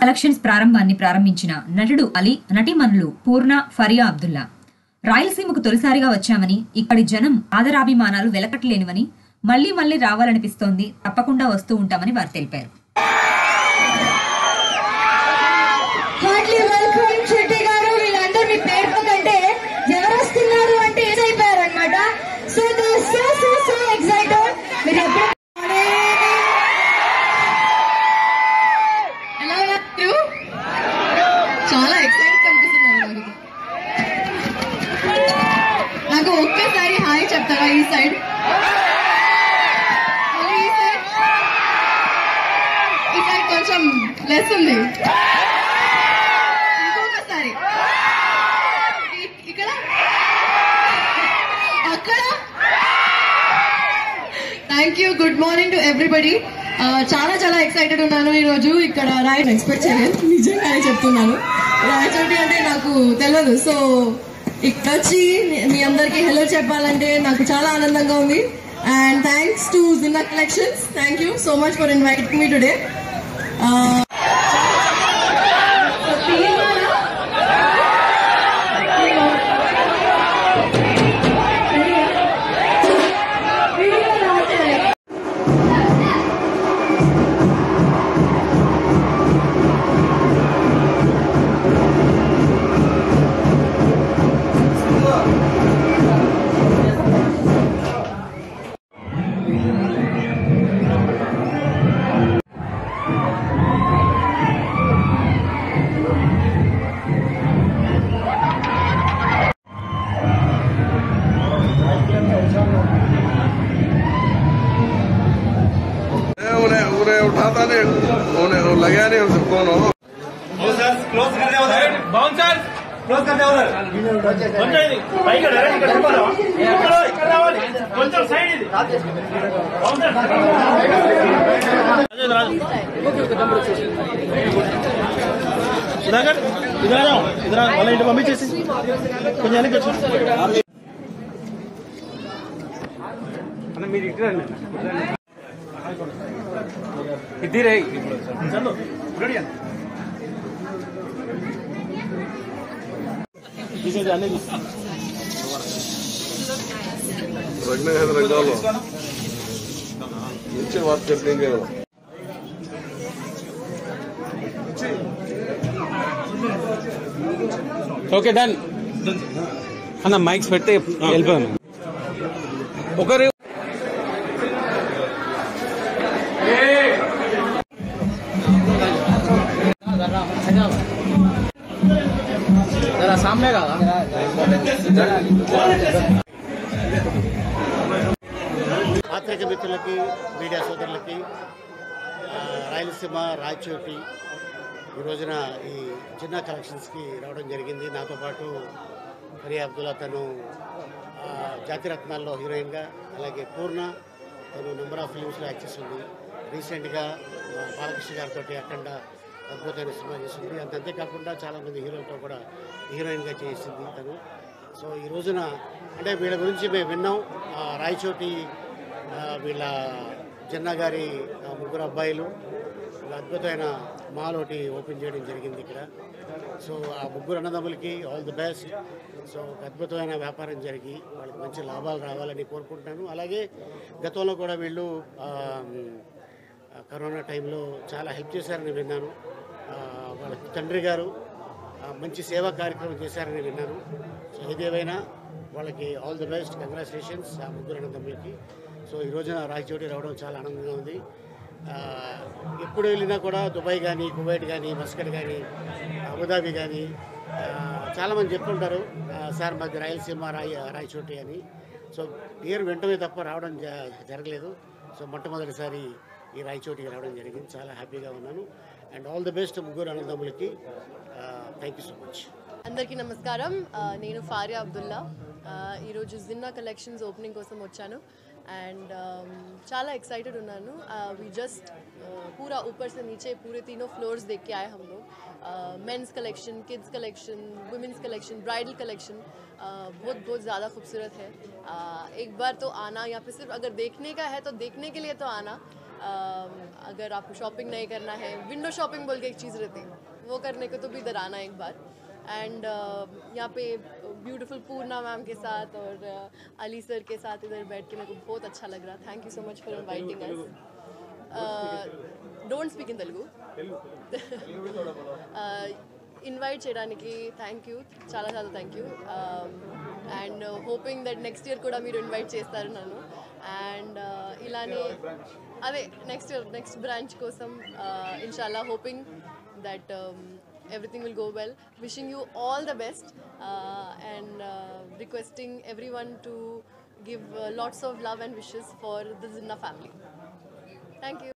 Collections ప్రారంభాన్ని ప్రారంభించిన నటుడు అలీ నటీమణులు పూర్ణ ఫరియా అబ్దుల్లా రాయలసీమకు తొలిసారిగా వచ్చామని ఇక్కడి జనం ఆదరాభిమానాలు వెలకట్లేనివని మళ్లీ మళ్లీ రావాలనిపిస్తోంది తప్పకుండా వస్తూ ఉంటామని వారు తెలిపారు హార్ట్లీ వెల్కమ్ చెట్టి గారు వీళ్ళందరూ మీ పేరు కంటే ఎవరు వస్తున్నారు అంటే ఏజ్ అయిపోయారు అనమాట so so so so excited మీరు ఎప్పుడు ఎలా ఉన్నారు చాలా ఎక్సైట్ కనిపిస్తున్నారు నాకు నాకు ఒక్కసారి హాయ్ చెప్తారా ఈ సైడ్ మళ్ళీ ఈ సైడ్ ఈ సైడ్ కొంచెం లెస్ ఉంది ఇంకొకసారి ఇ- ఇక్కడ అక్కడ thank you good morning to everybody చాలా చాలా ఎక్సైటెడ్ ఉన్నాను ఈ రోజు ఇక్కడ రాయ్ ఎక్స్పెక్ట్ చేయలేదు నిజంగానే చెప్తున్నాను రాయచోటి అంటే నాకు తెలియదు సో ఇక్కడ వచ్చి మీ అందరికి హెలో చెప్పాలంటే నాకు చాలా ఆనందంగా ఉంది and thanks to Jinna collections thank you so much for inviting me today उन्हें उन्हें उठाता नहीं उन्हें वो लगा नहीं उनसे कौन हो క్లోజ్ कर दे उधर बाउंसर క్లోజ్ कर दे उधर కొంచెం ఇది పైకి డైరెక్ట్ ఇక్కడ తిప్పాలా? ఇక్కడ ఇక్కడ రావాలి కొంచెం సైడ్ ఇది బౌన్సర్ రాజు రాజు సుధాకర్ ఇద్దరు రాజా ఇద్దరు వాళ్ళ ఇంటి పంపించేసి కొంచెం వెనక్కి వచ్చి అన్న మీరు ఇటు రండి ఇద్దరే చందు రెడీ అన్న తీసేది అన్నీ తీసి रखने है तो रख डालो नीचे बात कर देंगे वो ఓకే డన్ అన్న మైక్స్ పెడితే వెళ్ళిపోయాను ఒకరు పాత్రిక మిత్రులకి మీడియా సోదరులకి ఆ, రాయలసీమ రాయచోటి ఈ రోజున ఈ చిన్న కలెక్షన్స్కి రావడం జరిగింది నాతో పాటు ఫరియా అబ్దుల్లా తను ఆ, జాతిరత్నాల్లో హీరోయిన్గా అలాగే పూర్ణ తను నెంబర్ ఆఫ్ ఫిలిమ్స్లో యాక్ట్ చేస్తుంది రీసెంట్గా ఆ, బాలకృష్ణ గారితో అఖండ అద్భుతమైన సినిమా చేసింది అంత అంతేకాకుండా చాలామంది హీరోలతో కూడా హీరోయిన్గా చేసింది తను సో ఈ రోజున అంటే వీళ్ళ గురించి మేము విన్నాం ఆ, రాయచోటి ఆ, వీళ్ళ జన్నా గారి ఆ, ముగ్గురు అబ్బాయిలు ఒక అద్భుతమైన మాల్ ఒకటి ఓపెన్ చేయడం జరిగింది ఇక్కడ సో ఆ ముగ్గురు అన్నదమ్ములకి ఆల్ ది బెస్ట్ సో ఒక అద్భుతమైన వ్యాపారం జరిగి వాళ్ళకి మంచి లాభాలు రావాలని కోరుకుంటున్నాను అలాగే గతంలో కూడా వీళ్ళు ఆ, ఆ, కరోనా టైంలో చాలా హెల్ప్ చేశారని విన్నాను ఆ, వాళ్ళ తండ్రి గారు ఆ, మంచి సేవా కార్యక్రమం చేశారని విన్నాను సో ఏదేమైనా వాళ్ళకి ఆల్ ది బెస్ట్ కంగ్రాచులేషన్స్ ఆ ముగ్గురు అన్నదమ్ములకి సో ఈ రోజున రాయచోటి రావడం చాలా ఆనందంగా ఉంది ఆ, ఎప్పుడు వెళ్ళినా కూడా దుబాయ్ కానీ కువైట్ కానీ మస్కట్ కానీ అబుదాబి కానీ ఆ, చాలామంది చెప్తుంటారు ఆ, సార్ మాది రాయలసీమ రాయ రాయచోటి అని సో పేరు వెంటనే తప్ప రావడం జ- జరగలేదు సో మొట్టమొదటిసారి ఈ రాయచోటికి రావడం జరిగింది చాలా హ్యాపీగా ఉన్నాను అండ్ ఆల్ ది బెస్ట్ ముగ్గురు అన్నదమ్ములకి థ్యాంక్ యూ సో మచ్ అందరికీ నమస్కారం ఆ, నేను ఫారియా అబ్దుల్లా ఆ, ఈరోజు జిన్నా కలెక్షన్స్ ఓపెనింగ్ కోసం వచ్చాను అండ్ చాలా एक्साइटेड ఉన్నాను वी जस्ट पूरा ऊपर से नीचे पूरे तीनों फ्लोर्स देख के आए हम लोग men's collection kids collection women's collection bridal collection बहुत बहुत ज़्यादा खूबसूरत है आ, एक बार तो आना यहाँ पे सिर्फ अगर देखने का है तो देखने के लिए तो आना अगर आपको शॉपिंग नहीं करना है विंडो शॉपिंग बोल के एक चीज़ रहती है वो करने को तो भी इधर आना एक बार एंड यहाँ पे ब्यूटीफुल पूर्णा मैम के साथ और uh, अली सर के साथ इधर बैठ के मेरे को बहुत अच्छा लग रहा thank you so much for inviting us don't speak in Telugu invite చేయడానికి థ్యాంక్ యూ చాలా చాలా thank you and hoping that next year కూడా మీరు ఇన్వైట్ చేస్తారు నన్ను అండ్ ఇలానే అదే నెక్స్ట్ ఇయర్ నెక్స్ట్ బ్రాంచ్ కోసం ఇన్షాల్లా hoping that everything will go well wishing you all the best uh, and uh, requesting everyone to give uh, lots of love and wishes for the zinna family thank you